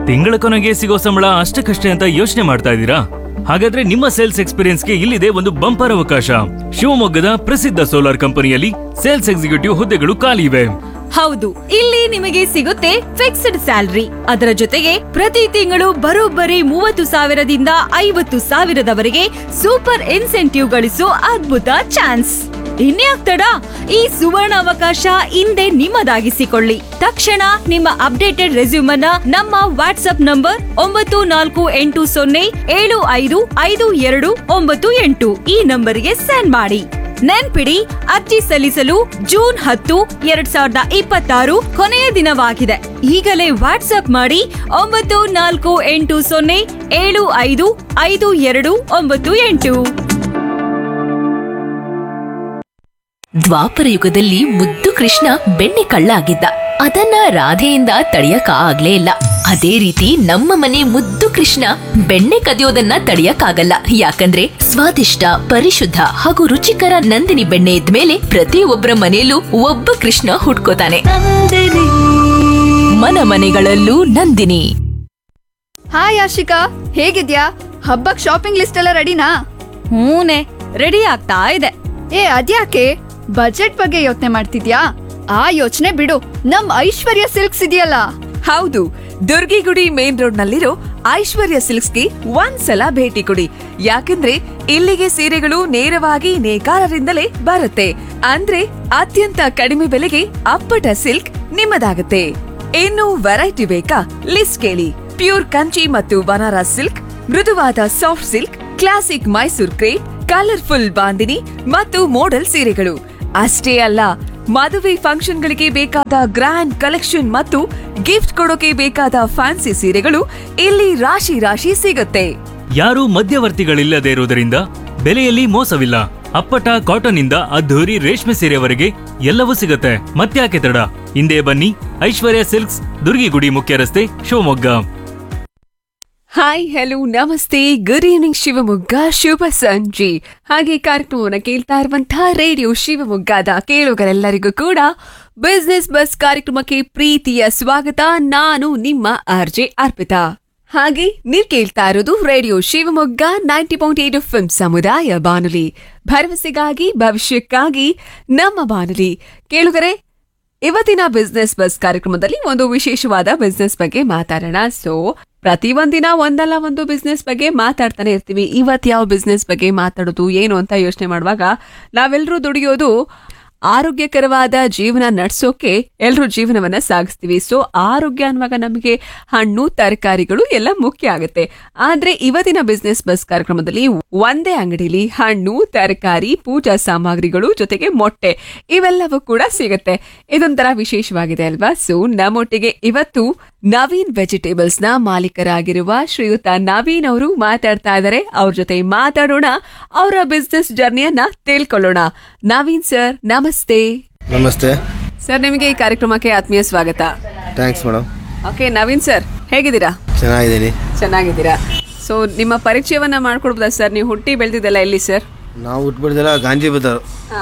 ತಿಂಗಳ ಕೊನೆಗೆ ಸಿಗೋ ಸಂಬಳ ಅಷ್ಟಕ್ಕಷ್ಟೇ ಅಂತ ಯೋಚನೆ ಮಾಡ್ತಾ ಇದ್ದೀರಾ ಹಾಗಾದ್ರೆ ನಿಮ್ಮ ಸೇಲ್ಸ್ ಎಕ್ಸ್ಪೀರಿಯನ್ಸ್ಗೆ ಇಲ್ಲಿದೆ ಒಂದು ಬಂಪರ್ ಅವಕಾಶ ಶಿವಮೊಗ್ಗದ ಪ್ರಸಿದ್ಧ ಸೋಲಾರ್ ಕಂಪನಿಯಲ್ಲಿ ಸೇಲ್ಸ್ ಎಕ್ಸಿಕ್ಯೂಟಿವ್ ಹುದ್ದೆಗಳು ಖಾಲಿ ಇವೆ ಹೌದು ಇಲ್ಲಿ ನಿಮಗೆ ಸಿಗುತ್ತೆ ಫಿಕ್ಸ್ಡ್ ಸ್ಯಾಲರಿ ಅದರ ಜೊತೆಗೆ ಪ್ರತಿ ತಿಂಗಳು ಬರೋಬ್ಬರಿ ಮೂವತ್ತು ಸಾವಿರದಿಂದ ಐವತ್ತು ಸಾವಿರದವರೆಗೆ ಸೂಪರ್ ಇನ್ಸೆಂಟಿವ್ ಗಳಿಸೋ ಅದ್ಭುತ ಚಾನ್ಸ್ ಇನ್ಯಾಕ್ ತಡ ಈ ಸುವರ್ಣ ಅವಕಾಶ ಹಿಂದೆ ನಿಮ್ಮದಾಗಿಸಿಕೊಳ್ಳಿ ತಕ್ಷಣ ನಿಮ್ಮ ಅಪ್ಡೇಟೆಡ್ ರೆಸ್ಯೂಮನ್ನ ನಮ್ಮ ವಾಟ್ಸ್ಆಪ್ ನಂಬರ್ ಒಂಬತ್ತು ನಾಲ್ಕು ಎಂಟು ಸೊನ್ನೆ ಏಳು ಐದು ಐದು ಎರಡು ಒಂಬತ್ತು ಎಂಟು ಈ ನಂಬರಿಗೆ ಸೆಂಡ್ ಮಾಡಿ ನೆನ್ಪಿಡಿ ಅರ್ಜಿ ಸಲ್ಲಿಸಲು ಜೂನ್ ಹತ್ತು ಎರಡ್ ಸಾವಿರದ ಇಪ್ಪತ್ತಾರು ಕೊನೆಯ ದಿನವಾಗಿದೆ ಈಗಲೇ ವಾಟ್ಸ್ಆಪ್ ಮಾಡಿ ಒಂಬತ್ತು ನಾಲ್ಕು ಎಂಟು ಸೊನ್ನೆ ಏಳು ಐದು ಐದು ಎರಡು ಒಂಬತ್ತು ಎಂಟು ದ್ವಾಪರ ಯುಗದಲ್ಲಿ ಮುದ್ದು ಕೃಷ್ಣ ಬೆಣ್ಣೆ ಕಳ್ಳ ಆಗಿದ್ದ ಅದನ್ನ ರಾಧೆಯಿಂದ ತಡೆಯಕ ಆಗ್ಲೇ ಇಲ್ಲ ಅದೇ ರೀತಿ ನಮ್ಮ ಮನೆ ಮುದ್ದು ಕೃಷ್ಣ ಬೆಣ್ಣೆ ಕದಿಯೋದನ್ನ ತಡೆಯಕ್ಕಾಗಲ್ಲ ಯಾಕಂದ್ರೆ ಸ್ವಾದಿಷ್ಟ ಪರಿಶುದ್ಧ ಹಾಗೂ ರುಚಿಕರ ನಂದಿನಿ ಬೆಣ್ಣೆ ಇದ್ಮೇಲೆ ಪ್ರತಿಯೊಬ್ಬರ ಮನೆಯಲ್ಲೂ ಒಬ್ಬ ಕೃಷ್ಣ ಹುಟ್ಕೋತಾನೆ ಮನ ಮನೆಗಳಲ್ಲೂ ನಂದಿನಿ ಹಾಯ್ ಆಶಿಕಾ ಹೇಗಿದ್ಯಾ ಹಬ್ಬಕ್ ಶಾಪಿಂಗ್ ಲಿಸ್ಟ್ ಎಲ್ಲ ರೆಡಿನಾ ಹೂನೆ ರೆಡಿ ಆಗ್ತಾ ಇದೆ ಏ ಅದ್ಯಾಕೆ ಬಜೆಟ್ ಬಗ್ಗೆ ಯೋಚನೆ ಮಾಡ್ತಿದ್ಯಾ ಆ ಯೋಚನೆ ಬಿಡು ನಮ್ ಐಶ್ವರ್ಯ ಸಿಲ್ಕ್ಸ್ ಇದೆಯಲ್ಲ ಹೌದು ದುರ್ಗಿಗುಡಿ ಮೇನ್ ರೋಡ್ ನಲ್ಲಿರೋ ಐಶ್ವರ್ಯ ಸಿಲ್ಕ್ಸ್ಗೆ ಒಂದ್ಸಲ ಭೇಟಿ ಕೊಡಿ ಯಾಕಂದ್ರೆ ಇಲ್ಲಿಗೆ ಸೀರೆಗಳು ನೇರವಾಗಿ ನೇಕಾರರಿಂದಲೇ ಬರುತ್ತೆ ಅಂದ್ರೆ ಅತ್ಯಂತ ಕಡಿಮೆ ಬೆಲೆಗೆ ಅಪ್ಪಟ ಸಿಲ್ಕ್ ನಿಮ್ಮದಾಗುತ್ತೆ ಇನ್ನು ವೆರೈಟಿ ಬೇಕಾ ಲಿಸ್ಟ್ ಕೇಳಿ ಪ್ಯೂರ್ ಕಂಚಿ ಮತ್ತು ಬನಾರಸ್ ಸಿಲ್ಕ್ ಮೃದುವಾದ soft silk classic Mysore crepe colourful bandhani ಮತ್ತು ಮೋಡಲ್ ಸೀರೆಗಳು ಅಷ್ಟೇ ಅಲ್ಲ ಮದುವೆ ಫಂಕ್ಷನ್ಗಳಿಗೆ ಬೇಕಾದ ಗ್ರ್ಯಾಂಡ್ ಕಲೆಕ್ಷನ್ ಮತ್ತು ಗಿಫ್ಟ್ ಕೊಡೋಕೆ ಬೇಕಾದ ಫ್ಯಾನ್ಸಿ ಸೀರೆಗಳು ಇಲ್ಲಿ ರಾಶಿ ರಾಶಿ ಸಿಗುತ್ತೆ ಯಾರೂ ಮಧ್ಯವರ್ತಿಗಳಿಲ್ಲದೆ ಇರುವುದರಿಂದ ಬೆಲೆಯಲ್ಲಿ ಮೋಸವಿಲ್ಲ ಅಪ್ಪಟ ಕಾಟನ್ ಇಂದ ಅದ್ಧೂರಿ ರೇಷ್ಮೆ ಸೀರೆವರೆಗೆ ಎಲ್ಲವೂ ಸಿಗುತ್ತೆ ಮತ್ತ್ಯಾಕೆ ತಡ ಹಿಂದೆ ಬನ್ನಿ ಐಶ್ವರ್ಯ ಸಿಲ್ಕ್ಸ್ ದುರ್ಗಿಗುಡಿ ಮುಖ್ಯ ರಸ್ತೆ ಶಿವಮೊಗ್ಗ ಹಾಯ್ ಹಲೋ ನಮಸ್ತೆ ಗುಡ್ ಈವ್ನಿಂಗ್ ಶಿವಮೊಗ್ಗ ಶುಭ ಸಂಜೆ ಹಾಗೆ ಕಾರ್ಯಕ್ರಮವನ್ನು ಕೇಳ್ತಾ ಇರುವಂತಹ ರೇಡಿಯೋ ಶಿವಮೊಗ್ಗದ ಕೇಳುಗರೆಲ್ಲರಿಗೂ ಕೂಡ ಬಿಸ್ನೆಸ್ ಬಸ್ ಕಾರ್ಯಕ್ರಮಕ್ಕೆ ಪ್ರೀತಿಯ ಸ್ವಾಗತ ನಾನು ನಿಮ್ಮ ಆರ್ಜೆ ಅರ್ಪಿತಾ ಹಾಗೆ ನೀವ್ ಕೇಳ್ತಾ ಇರೋದು radio Shivamogga ninety point eight F ಸಮುದಾಯ ಬಾನುಲಿ ಭರವಸೆಗಾಗಿ ಭವಿಷ್ಯಕ್ಕಾಗಿ ನಮ್ಮ ಬಾನುಲಿ ಕೇಳುಗರೆ ಇವತ್ತಿನ ಬಿಸ್ನೆಸ್ ಬಸ್ ಕಾರ್ಯಕ್ರಮದಲ್ಲಿ ಒಂದು ವಿಶೇಷವಾದ ಬಿಸ್ನೆಸ್ ಬಗ್ಗೆ ಮಾತಾಡೋಣ ಸೊ ಪ್ರತಿ ಒಂದಿನ ಒಂದಲ್ಲ ಒಂದು ಬಿಸ್ನೆಸ್ ಬಗ್ಗೆ ಮಾತಾಡ್ತಾನೆ ಇರ್ತೀವಿ ಇವತ್ ಯಾವ ಬಿಸ್ನೆಸ್ ಬಗ್ಗೆ ಮಾತಾಡೋದು ಏನು ಅಂತ ಯೋಚನೆ ಮಾಡುವಾಗ ನಾವೆಲ್ಲರೂ ದುಡಿಯೋದು ಆರೋಗ್ಯಕರವಾದ ಜೀವನ ನಡೆಸೋಕೆ ಎಲ್ಲರೂ ಜೀವನವನ್ನ ಸಾಗಿಸ್ತೀವಿ ಸೊ ಆರೋಗ್ಯ ಅನ್ನುವಾಗ ನಮಗೆ ಹಣ್ಣು ತರಕಾರಿಗಳು ಎಲ್ಲ ಮುಖ್ಯ ಆಗುತ್ತೆ ಆದ್ರೆ ಇವತ್ತಿನ ಬಿಸ್ನೆಸ್ ಬಸ್ ಕಾರ್ಯಕ್ರಮದಲ್ಲಿ ಒಂದೇ ಅಂಗಡಿಲಿ ಹಣ್ಣು ತರಕಾರಿ ಪೂಜಾ ಸಾಮಗ್ರಿಗಳು ಜೊತೆಗೆ ಮೊಟ್ಟೆ ಇವೆಲ್ಲವೂ ಕೂಡ ಸಿಗುತ್ತೆ ಇದೊಂಥರ ವಿಶೇಷವಾಗಿದೆ ಅಲ್ವಾ ಸೊ ನಮ್ಮೊಟ್ಟಿಗೆ ಇವತ್ತು ನವೀನ್ ವೆಜಿಟೇಬಲ್ಸ್ ನ ಮಾಲೀಕರಾಗಿರುವ ಶ್ರೀಯುತ ನವೀನ್ ಅವರು ಮಾತಾಡ್ತಾ ಇದ್ದಾರೆ ಅವ್ರ ಜೊತೆ ಮಾತಾಡೋಣ ಅವರ ಬಿಸ್ನೆಸ್ ಜರ್ನಿಯನ್ನ ತಿಳ್ಕೊಳ್ಳೋಣ ನವೀನ್ ಸರ್ ನಮಸ್ತೆ ನಮಸ್ತೆ ಸರ್ ನಿಮಗೆ ಈ ಕಾರ್ಯಕ್ರಮಕ್ಕೆ ಆತ್ಮೀಯ ಸ್ವಾಗತ thanks madam okay Naveen sir ಹೇಗಿದ್ದೀರಾ ಚೆನ್ನಾಗಿದ್ದೀನಿ ಚೆನ್ನಾಗಿದ್ದೀರಾ ಸೊ ನಿಮ್ಮ ಪರಿಚಯವನ್ನ ಮಾಡ್ಕೊಡ್ಬೋದಾ ಸರ್ ನೀವು ಹುಟ್ಟಿ ಬೆಳೆದಿದ್ದಲ್ಲ ಎಲ್ಲಿ ಸರ್ ನಾವು ಹುಟ್ಬಿಡ್ದೆಲ್ಲ ಗಾಂಜಿ ಬಜಾರ್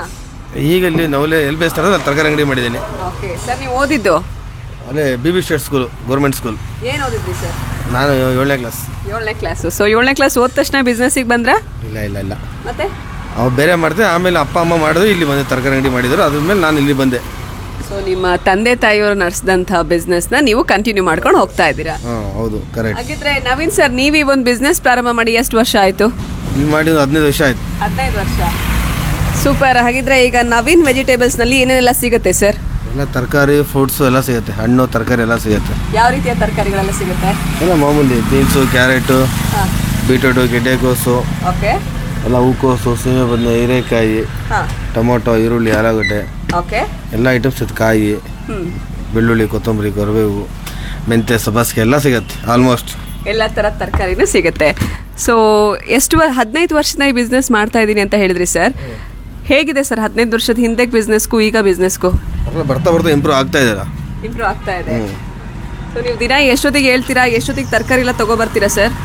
ಈಗ ಇಲ್ಲಿ ನವಲೆ ಎಲ್ಲಿ ಬೇಸ್ತಾರ ತರಕಾರಿ ಅಂಗಡಿ ಮಾಡಿದ್ದೀನಿ ಓಕೆ ಸರ್ ನೀವು ಓದಿದ್ದು ಅಲ್ಲೇ B B state school government school ಏನು ಓದಿದ್ರಿ ಸರ್ ನಾನು ಏಳನೇ ಕ್ಲಾಸ್ ಏಳನೇ ಕ್ಲಾಸು ಸೊ ಏಳನೇ ಕ್ಲಾಸ್ ಓದ ತಕ್ಷಣ ಬಿಸ್ನೆಸ್ಸಿಗೆ ಬಂದ್ರಾ ಇಲ್ಲ ಇಲ್ಲ ಇಲ್ಲ ಮತ್ತೆ ಅವು ಬೇರೆ ಮಾಡಿದೆ ಆಮೇಲೆ ಅಪ್ಪ ಅಮ್ಮ ಮಾಡಿದ್ರು ಇಲ್ಲಿ ಬಂದೆ ತರಕಾರಿ ಅಂಗಡಿ ಮಾಡಿದ್ರು ಅದ್ರ ಮೇಲೆ ನಾನು ಇಲ್ಲಿ ಬಂದೆ ಸೊ ನಿಮ್ಮ ತಂದೆ ತಾಯಿಯವರು ನಡೆಸಿದಂತಹ ಬಿಸ್ನೆಸ್ನ ನೀವು ಕಂಟಿನ್ಯೂ ಮಾಡ್ಕೊಂಡು ಹೋಗ್ತಾ ಇದ್ದೀರಾ ಹಾಂ ಹೌದು ಕರೆಕ್ಟ್ ಹಾಗಿದ್ರೆ ನವೀನ್ ಸರ್ ನೀವು ಈ ಒಂದು ಬಿಸ್ನೆಸ್ ಪ್ರಾರಂಭ ಮಾಡಿ ಎಷ್ಟು ವರ್ಷ ಆಯ್ತು ಇಲ್ಲಿ ಮಾಡಿ ಒಂದು ಹದಿನೈದು ವರ್ಷ ಆಯ್ತು ಹದಿನೈದು ವರ್ಷ ಸೂಪರ್ ಹಾಗಿದ್ರೆ ಈಗ ನವೀನ್ ವೆಜಿಟೇಬಲ್ಸ್ ನಲ್ಲಿ ಏನೇನೆಲ್ಲ ಸಿಗುತ್ತೆ ಸರ್ ಎಲ್ಲ ತರಕಾರಿ ಫ್ರೂಟ್ಸು ಎಲ್ಲ ಸಿಗುತ್ತೆ ಹಣ್ಣು ತರಕಾರಿ ಎಲ್ಲ ಸಿಗುತ್ತೆ ಯಾವ ರೀತಿಯ ತರಕಾರಿಗಳೆಲ್ಲ ಸಿಗುತ್ತೆ ಎಲ್ಲ ಮಾಮೂಲಿ ಬೀನ್ಸು ಕ್ಯಾರೆಟು ಬೀಟ್ರೂಟು ಗೆಡ್ಡೆಕೋಸು ಓಕೆ ಎಲ್ಲ ಹೂಕೋಸು ಸೀಮೆ ಬದನೆ ಹೀರೆಕಾಯಿ ಹಾಂ ಟೊಮೊಟೊ ಈರುಳ್ಳಿ ಆಲೂಗಡ್ಡೆ ಓಕೆ ಎಲ್ಲ ಐಟಮ್ಸ್ ಸಿಗುತ್ತೆ ಕಾಯಿ ಬೆಳ್ಳುಳ್ಳಿ ಕೊತ್ತಂಬರಿ ಕರಿಬೇವು ಮೆಂತ್ಯ ಸಬಾಸ್ಗೆ ಎಲ್ಲ ಸಿಗತ್ತೆ ಆಲ್ಮೋಸ್ಟ್ ಎಲ್ಲ ಥರ ತರಕಾರಿನೂ ಸಿಗುತ್ತೆ ಸೊ ಎಷ್ಟು ವರ್ ಹದಿನೈದು ವರ್ಷದ ಈ ಬಿಸ್ನೆಸ್ ಮಾಡ್ತಾ ಇದ್ದೀನಿ ಅಂತ ಹೇಳಿದ್ರಿ ಸರ್ ಹೇಗಿದೆ ಸರ್ ಹದಿನೈದು ವರ್ಷದ ಹಿಂದೆ ಬಿಸ್ನೆಸ್ಗೂ ಈಗ ಬಿಸ್ನೆಸ್ಗೂ ಬರ್ತಾ ಬರ್ತಾ ಇಂಪ್ರೂವ್ ಆಗ್ತಾ ಇದ್ದೀರಾ ಇಂಪ್ರೂವ್ ಆಗ್ತಾ ಇದೆ ಸೊ ನೀವು ದಿನ ಎಷ್ಟೊತ್ತಿಗೆ ಹೇಳ್ತೀರಾ ಎಷ್ಟೊತ್ತಿಗೆ ತರಕಾರಿ ಎಲ್ಲ ತಗೊಬರ್ತೀರಾ ಸರ್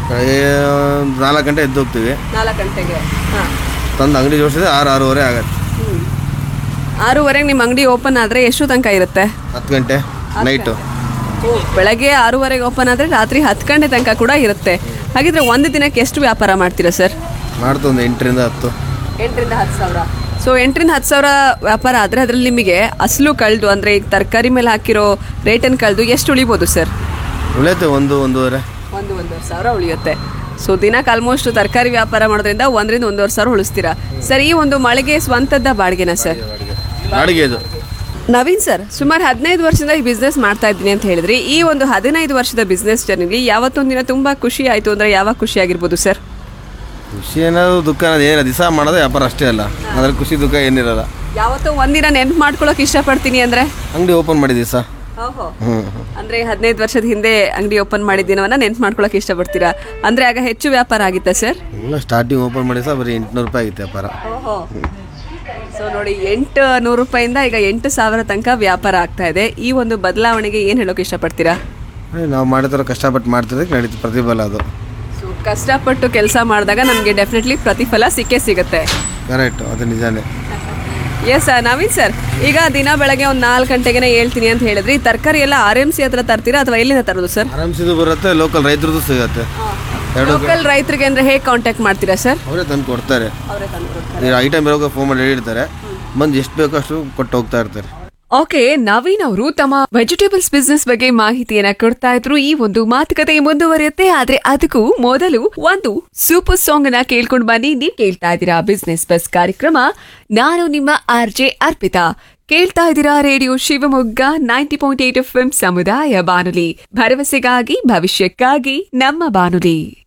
ನಾಲ್ಕು ಗಂಟೆ ಎದ್ದು ಹೋಗ್ತೀವಿ ನಾಲ್ಕು ಗಂಟೆಗೆ ಹಾಂ ತಂದು ಅಂಗಡಿ ಜೋಡಿಸಿದ್ರೆ ಆರು ಆರೂವರೆ ಆಗತ್ತೆ ಆರೂವರೆಗೆ ನಿಮ್ಮ ಅಂಗಡಿ ಓಪನ್ ಆದರೆ ಎಷ್ಟು ತನಕ ಇರುತ್ತೆ ಹತ್ತು ಗಂಟೆ ನೈಟು ಓ, ಬೆಳಗ್ಗೆ ಆರೂವರೆಗೆ ಓಪನ್ ಆದರೆ ರಾತ್ರಿ ಹತ್ತು ಗಂಟೆ ತನಕ ಕೂಡ ಇರುತ್ತೆ ಹಾಗಿದ್ರೆ ಒಂದು ದಿನಕ್ಕೆ ಎಷ್ಟು ವ್ಯಾಪಾರ ಮಾಡ್ತೀರಾ ಸರ್ ಮಾಡ್ತು ಒಂದು ಎಂಟರಿಂದ ಹತ್ತು ಎಂಟರಿಂದ ಹತ್ತು ಸಾವಿರ ಸೊ ಎಂಟರಿಂದ ಹತ್ತು ಸಾವಿರ ವ್ಯಾಪಾರ ಆದರೆ ಅದರಲ್ಲಿ ನಿಮಗೆ ಅಸಲು ಕಳೆದು ಅಂದರೆ ಈಗ ತರಕಾರಿ ಮೇಲೆ ಹಾಕಿರೋ ರೇಟನ್ನು ಕಳೆದು ಎಷ್ಟು ಉಳಿಬೋದು ಸರ್ ಉಳಿಯುತ್ತೆ ಒಂದು ಒಂದೂವರೆ ಒಂದು ಒಂದೂವರೆ ಸಾವಿರ ಉಳಿಯುತ್ತೆ ಸೊ ದಿನಕ್ಕೆ ಆಲ್ಮೋಸ್ಟ್ ತರಕಾರಿ ವ್ಯಾಪಾರ ಮಾಡೋದ್ರಿಂದ ಒಂದರಿಂದ ಒಂದೂವರೆ ಸಾವಿರ ಉಳಿಸ್ತೀರಾ ಸರ್ ಈ ಒಂದು ಮಳೆಗೆ ಸ್ವಂತದ್ದ ಬಾಡಿಗೆನಾ ಸರ್ ಬಾಡಿಗೆ ಇದು ನವೀನ್ ಸರ್ ಸುಮಾರು ಹದಿನೈದು ವರ್ಷದಿಂದ ಈ ಬಿಸ್ನೆಸ್ ಮಾಡ್ತಾ ಇದ್ದೀನಿ ಅಂತ ಹೇಳಿದ್ರಿ ಈ ಒಂದು ಹದಿನೈದು ವರ್ಷದ ಬಿಸ್ನೆಸ್ ಜರ್ನಿಲಿ ಯಾವತ್ತೊಂದಿನ ತುಂಬಾ ಖುಷಿ ಆಯಿತು ಅಂದರೆ ಯಾವಾಗ ಖುಷಿ ಆಗಿರ್ಬೋದು ಸರ್ ಖುಷಿ ಏನಾದ್ರು ದುಃಖ ಅನ್ನೋದು ಏನು ದಿವಸ ಮಾಡೋದು ವ್ಯಾಪಾರ ಅಷ್ಟೇ ಅಲ್ಲ ಅದ್ರಲ್ಲಿ ಖುಷಿ ದುಃಖ ಏನಿರಲ್ಲ ಯಾವತ್ತೋ ಒಂದಿನ ನೆನ್ಪು ಮಾಡ್ಕೊಳಕ್ ಇಷ್ಟಪಡ್ತೀನಿ ಅಂದರೆ ಅಂಗಡಿ ಓಪನ್ ಮಾಡಿದ್ದೀವಿ ಸರ್ ಹ್ಞೂ ಅಂದ್ರೆ ಹದಿನೈದು ವರ್ಷದ ಹಿಂದೆ ಅಂಗಡಿ ಓಪನ್ ಮಾಡಿದ ದಿನವನ್ನ ನೆನ್ಪು ಮಾಡ್ಕೊಳಕ್ ಇಷ್ಟಪಡ್ತೀರಾ ಅಂದ್ರೆ ಆಗ ಹೆಚ್ಚು ವ್ಯಾಪಾರ ಆಗಿತ್ತಾ ಸರ್ ಇಲ್ಲ ಸ್ಟಾರ್ಟಿಂಗ್ ಓಪನ್ ಮಾಡಿ ಸರ್ ಬರೀ ಎಂಟುನೂರು ರೂಪಾಯಿ ಆಗಿತ್ತು ವ್ಯಾಪಾರ ಸೊ ನೋಡಿ ಎಂಟು ನೂರು ರೂಪಾಯಿಂದ ಈಗ ಎಂಟು ಸಾವಿರ ತನಕ ವ್ಯಾಪಾರ ಆಗ್ತಾ ಇದೆ ಈ ಒಂದು ಬದಲಾವಣೆಗೆ ಏನು ಹೇಳೋಕೆ ಇಷ್ಟಪಡ್ತೀರಾ ನಾವು ಮಾಡಿದ್ರೆ ಕಷ್ಟಪಟ್ಟು ಮಾಡ್ತಿರೋದಕ್ಕೆ ನಡೀತು ಪ್ರತಿಫಲ ಅದು ಸೊ ಕಷ್ಟಪಟ್ಟು ಕೆಲಸ ಮಾಡಿದಾಗ ನಮಗೆ ಡೆಫಿನೆಟ್ಲಿ ಪ್ರತಿಫಲ ಸಿಕ್ಕೇ ಸಿಗುತ್ತೆ ಕರೆಕ್ಟು ಅದು ನಿಜಾನೇ ಎಸ್ ಸರ್ ನವೀನ್ ಸರ್ ಈಗ ದಿನ ಬೆಳಗ್ಗೆ ಒಂದು ನಾಲ್ಕು ಗಂಟೆಗೆ ಹೇಳ್ತೀನಿ ಅಂತ ಹೇಳಿದ್ರಿ ತರಕಾರಿ ಎಲ್ಲ ಆರ್ ಎಮ್ ಸಿ ಹತ್ರ ತರ್ತೀರಾ ಅಥವಾ ಎಲ್ಲಿಂದ ತರೋದು ಸರ್ ಆರಾಮ್ಸಿದು ಬರುತ್ತೆ ಲೋಕಲ್ ರೈತರದ್ದು ಸಿಗುತ್ತೆ ಎರಡು ಲೋಕಲ್ ರೈತರಿಗೆ ಅಂದ್ರೆ ಹೇಗೆ ಕಾಂಟ್ಯಾಕ್ಟ್ ಮಾಡ್ತೀರಾ ಸರ್ ಅವರೇ ತಂದು ಕೊಡ್ತಾರೆ ಈ ಐಟಮ್ ಇರೋಕೆ ಫೋನ್ ಮಾಡಿ ಹೇಳಿರ್ತಾರೆ ಬಂದು ಎಷ್ಟು ಬೇಕೋ ಅಷ್ಟು ಕೊಟ್ಟು ಹೋಗ್ತಾ ಇರ್ತಾರೆ ಓಕೆ ನವೀನ್ ಅವರು ತಮ್ಮ ವೆಜಿಟೇಬಲ್ಸ್ ಬಿಸ್ನೆಸ್ ಬಗ್ಗೆ ಮಾಹಿತಿಯನ್ನ ಕೊಡ್ತಾ ಇದ್ರು ಈ ಒಂದು ಮಾತುಕತೆ ಮುಂದುವರಿಯುತ್ತೆ ಆದ್ರೆ ಅದಕ್ಕೂ ಮೊದಲು ಒಂದು ಸೂಪರ್ ಸಾಂಗ್ ಅನ್ನ ಕೇಳ್ಕೊಂಡು ಬನ್ನಿ ನೀವ್ ಕೇಳ್ತಾ ಇದ್ದೀರಾ ಬಿಸ್ನೆಸ್ ಬಸ್ ಕಾರ್ಯಕ್ರಮ ನಾನು ನಿಮ್ಮ ಆರ್ ಜೆ ಅರ್ಪಿತಾ ಕೇಳ್ತಾ ಇದ್ದೀರಾ radio Shivamogga ninety point eight F ಸಮುದಾಯ ಬಾನುಲಿ ಭರವಸೆಗಾಗಿ ಭವಿಷ್ಯಕ್ಕಾಗಿ ನಮ್ಮ ಬಾನುಲಿ